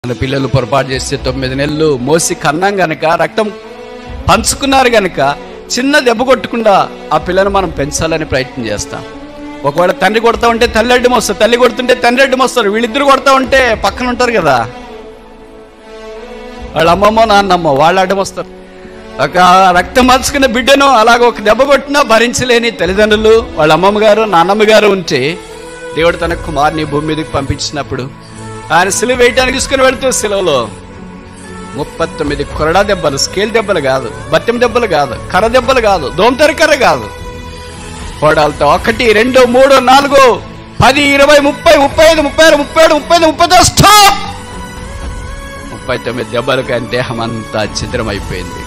మన పిల్లలు పొరపాటు చేస్తే తొమ్మిది నెలలు మోసి కన్నాం గనక రక్తం పంచుకున్నారు గనక చిన్న దెబ్బ కొట్టకుండా ఆ పిల్లని మనం పెంచాలని ప్రయత్నం చేస్తాం ఒకవేళ తండ్రి కొడతా ఉంటే తల్లి అడ్డం వస్తారు తల్లి కొడుతుంటే తండ్రి అడ్డం వస్తారు వీళ్ళిద్దరు కొడతా ఉంటే పక్కన ఉంటారు కదా వాళ్ళ అమ్మమ్మో నాన్నమ్మో వాళ్ళు అడ్డం వస్తారు ఒక రక్తం మార్చుకున్న బిడ్డను అలాగ ఒక దెబ్బ కొట్టినా భరించలేని తల్లిదండ్రులు వాళ్ళ అమ్మమ్మ గారు నాన్నమ్మ గారు ఉంటే దేవుడు తన కుమార్ని భూమి మీదకి పంపించినప్పుడు ఆయన సిలువ వేయటానికి తీసుకుని వెళుతూ సిలువలో ముప్పై తొమ్మిది కొరడా దెబ్బలు స్కేల్ దెబ్బలు కాదు బత్తెం దెబ్బలు కాదు కర్ర దెబ్బలు కాదు దోమతెర కర్ర కాదు కోడాలతో ఒకటి రెండు మూడు నాలుగు పది ఇరవై ముప్పై ముప్పై ఐదు ముప్పై ఆరు ముప్పై ఏడు ముప్పై ఐదు ముప్పై స్టాప్ ముప్పై తొమ్మిది దెబ్బలకు ఆయన దేహం అంతా ఛిద్రమైపోయింది